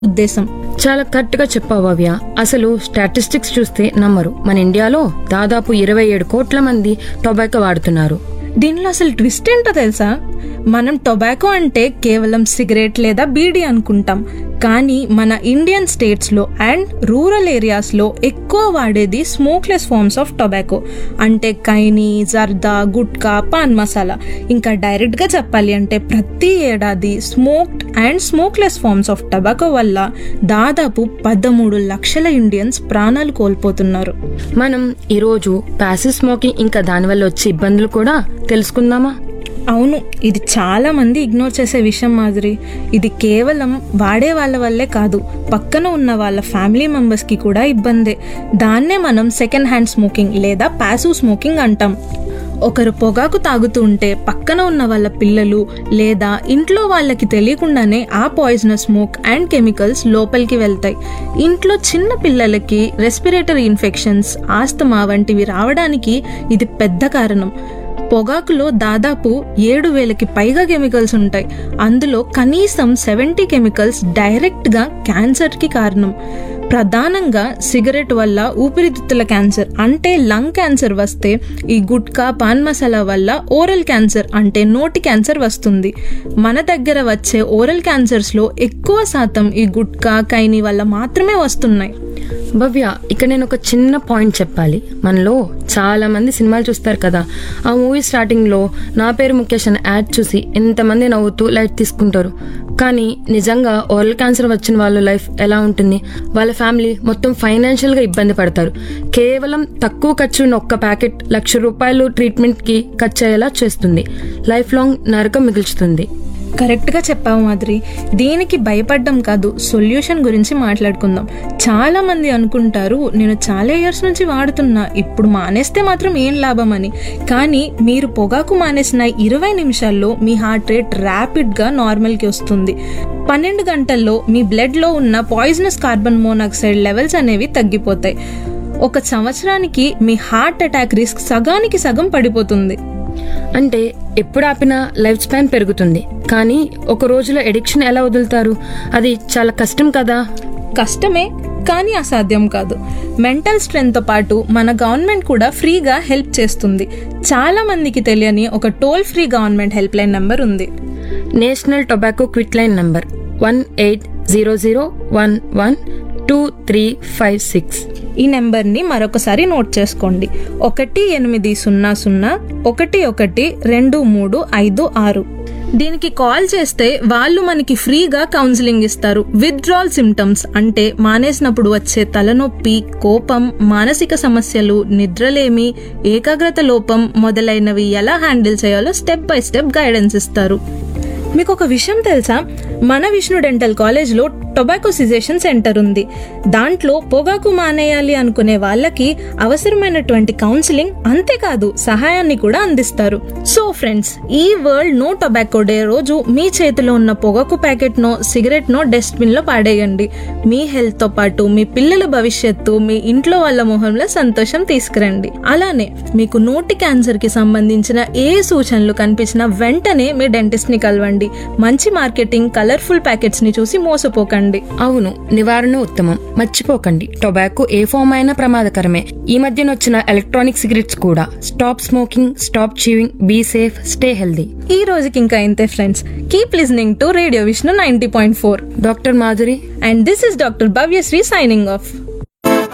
ఉద్దేశం చాలా కరెక్ట్ గా చెప్పావు భవ్య అసలు స్టాటిస్టిక్స్ చూస్తే నమ్మరు మన ఇండియాలో దాదాపు ఇరవై ఏడు కోట్ల మంది టొబాకో వాడుతున్నారు దీనిలో అసలు ట్విస్ట్ ఏంటో తెలుసా మనం టొబాకో అంటే కేవలం సిగరెట్ లేదా బీడీ అనుకుంటాం కానీ మన ఇండియన్ స్టేట్స్లో అండ్ రూరల్ ఏరియాస్లో ఎక్కువ వాడేది స్మోక్లెస్ ఫార్మ్స్ ఆఫ్ టొబాకో అంటే కైని జర్దా గుట్కా పాన్ మసాలా ఇంకా డైరెక్ట్గా చెప్పాలి అంటే ప్రతి ఏడాది smoked and smokeless forms of tobacco వల్ల దాదాపు పదమూడు లక్షల ఇండియన్స్ ప్రాణాలు కోల్పోతున్నారు మనం ఈరోజు ప్యాసివ్ స్మోకింగ్ ఇంకా దానివల్ల వచ్చే ఇబ్బందులు కూడా తెలుసుకుందామా అవును ఇది చాలా మంది ఇగ్నోర్ చేసే విషయం మాదిరి ఇది కేవలం వాడే వాళ్ళ వల్లే కాదు పక్కన ఉన్న వాళ్ళ ఫ్యామిలీ మెంబర్స్ కి కూడా ఇబ్బందే దాన్నే మనం సెకండ్ హ్యాండ్ స్మోకింగ్ లేదా ప్యాసివ్ స్మోకింగ్ అంటాం ఒకరు పొగాకు తాగుతూ ఉంటే పక్కన ఉన్న వాళ్ళ పిల్లలు లేదా ఇంట్లో వాళ్ళకి తెలియకుండానే ఆ పాయిజనస్ స్మోక్ అండ్ కెమికల్స్ లోపలికి వెళ్తాయి ఇంట్లో చిన్న పిల్లలకి రెస్పిరేటరీ ఇన్ఫెక్షన్స్ ఆస్తమా వంటివి రావడానికి ఇది పెద్ద కారణం పొగాకులో దాదాపు ఏడు వేలకి పైగా కెమికల్స్ ఉంటాయి అందులో కనీసం సెవెంటీ కెమికల్స్ డైరెక్ట్గా క్యాన్సర్కి కారణం ప్రధానంగా సిగరెట్ వల్ల ఊపిరితిత్తుల క్యాన్సర్ అంటే లంగ్ క్యాన్సర్ వస్తే ఈ గుట్కా పాన్ మసాలా వల్ల ఓరల్ క్యాన్సర్ అంటే నోటి క్యాన్సర్ వస్తుంది మన దగ్గర వచ్చే ఓరల్ క్యాన్సర్స్లో ఎక్కువ శాతం ఈ గుట్కా కైని వల్ల మాత్రమే వస్తున్నాయి భవ్య ఇక్కడ నేను ఒక చిన్న పాయింట్ చెప్పాలి మనలో చాలా మంది సినిమాలు చూస్తారు కదా ఆ మూవీ స్టార్టింగ్ లో నా పేరు ముఖేష్ అని యాడ్ చూసి ఎంతమంది నవ్వుతూ లైట్ తీసుకుంటారు కానీ నిజంగా ఓరల్ క్యాన్సర్ వచ్చిన వాళ్ళ లైఫ్ ఎలా ఉంటుంది వాళ్ళ ఫ్యామిలీ మొత్తం ఫైనాన్షియల్ గా ఇబ్బంది పడతారు కేవలం తక్కువ ఖర్చు ఉన్న ఒక్క ప్యాకెట్ లక్ష రూపాయలు ట్రీట్మెంట్ కి ఖర్చు అయ్యేలా చేస్తుంది లైఫ్ లాంగ్ నరకం మిగుల్చుతుంది కరెక్ట్గా చెప్పావు మాదిరి దీనికి భయపడ్డం కాదు సొల్యూషన్ గురించి మాట్లాడుకుందాం చాలా మంది అనుకుంటారు నేను చాలా ఇయర్స్ నుంచి వాడుతున్నా ఇప్పుడు మానేస్తే మాత్రం ఏం లాభం అని కానీ మీరు పొగాకు మానేసిన ఇరవై నిమిషాల్లో మీ హార్ట్ రేట్ ర్యాపిడ్గా నార్మల్కి వస్తుంది పన్నెండు గంటల్లో మీ బ్లడ్లో ఉన్న పాయిజనస్ కార్బన్ మోనాక్సైడ్ లెవెల్స్ అనేవి తగ్గిపోతాయి ఒక సంవత్సరానికి మీ హార్ట్ అటాక్ రిస్క్ సగానికి సగం పడిపోతుంది అంటే ఎప్పుడు ఆపినా లైఫ్ స్పాన్ పెరుగుతుంది కానీ ఒక రోజులో ఎడిక్షన్ ఎలా వదులుతారు అది చాలా కష్టం కదా కష్టమే కానీ అసాధ్యం కాదు మెంటల్ స్ట్రెంగ్త్తో పాటు మన గవర్నమెంట్ కూడా ఫ్రీగా హెల్ప్ చేస్తుంది చాలా మందికి తెలియని ఒక toll free government help line number ఉంది national tobacco quit line number one eight zero zero one one two three five six ఈ నెంబర్ని మరొకసారి నోట్ చేసుకోండి ఒకటి ఎనిమిది సున్నా సున్నా ఒకటి ఒకటి రెండు మూడు ఐదు ఆరు దీనికి కాల్ చేస్తే వాళ్ళు మనకి ఫ్రీగా కౌన్సిలింగ్ ఇస్తారు విత్డ్రాల్ సిమ్టమ్స్ అంటే మానేసినప్పుడు వచ్చే తలనొప్పి కోపం మానసిక సమస్యలు నిద్రలేమి ఏకాగ్రత లోపం మొదలైనవి ఎలా హ్యాండిల్ చేయాలో స్టెప్ బై స్టెప్ గైడెన్స్ ఇస్తారు మీకు ఒక విషయం తెలుసా మన విష్ణు డెంటల్ కాలేజ్లో టొబాకో సిజేషన్ సెంటర్ ఉంది దాంట్లో పొగాకు మానేయాలి అనుకునే వాళ్ళకి అవసరమైనటువంటి కౌన్సిలింగ్ అంతేకాదు సహాయాన్ని కూడా అందిస్తారు సో ఫ్రెండ్స్ ఈ వరల్డ్ నో టొబాకో డే రోజు మీ చేతిలో ఉన్న పొగాకు ప్యాకెట్ నో సిగరెట్ నో డస్ట్బిన్ లో పాడేయండి మీ హెల్త్ తో పాటు మీ పిల్లల భవిష్యత్తు మీ ఇంట్లో వాళ్ళ మొహంలో సంతోషం తీసుకురండి అలానే మీకు నోటి క్యాన్సర్ కి సంబంధించిన ఏ సూచనలు కనిపించినా వెంటనే మీ డెంటిస్ట్ ని కలవండి మంచి మార్కెటింగ్ కలర్ఫుల్ ప్యాకెట్స్ ని చూసి మోసపోకండి అవును నివారణ ఉత్తమం మర్చిపోకండి టొబాకో ఏ ఫామ్ అయినా ప్రమాదకరమే ఈ మధ్యన వచ్చిన ఎలక్ట్రానిక్ సిగరెట్స్ కూడా stop smoking stop chewing be safe stay healthy ఈ రోజుకి ఇంకా ఇంతే friends keep listening to radio Vishnu ninety point four doctor Madhuri and this is doctor Bhavyasri signing of